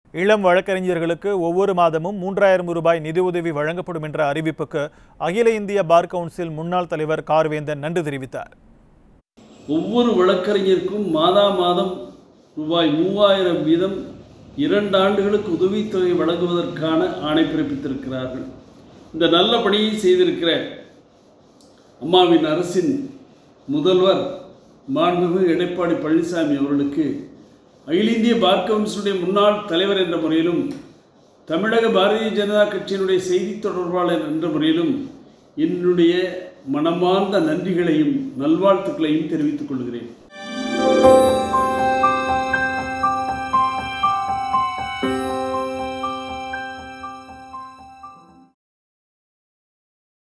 இளம் வழக்கறிஞர்களுக்கு ஒவ்வொரு மாதமும் மூன்றாயிரம் ரூபாய் நிதியுதவி வழங்கப்படும் என்ற அறிவிப்புக்கு அகில இந்திய பார் கவுன்சில் முன்னாள் தலைவர் கார்வேந்தன் நன்றி தெரிவித்தார் ஒவ்வொரு வழக்கறிஞருக்கும் மாதா மாதம் ரூபாய் மூவாயிரம் வீதம் இரண்டு ஆண்டுகளுக்கு உதவித்தொகை வழங்குவதற்கான ஆணை பிறப்பித்திருக்கிறார்கள் இந்த நல்ல பணியை செய்திருக்கிற அம்மாவின் அரசின் முதல்வர் மாண்புமிகு எடப்பாடி பழனிசாமி அவர்களுக்கு அகில இந்திய பார் கவுன்சிலுடைய முன்னாள் தலைவர் என்ற முறையிலும் தமிழக பாரதிய ஜனதா கட்சியினுடைய செய்தி தொடர்பாளர் என்ற முறையிலும் என்னுடைய மனமார்ந்த நன்றிகளையும் நல்வாழ்த்துக்களையும் தெரிவித்துக் கொள்கிறேன்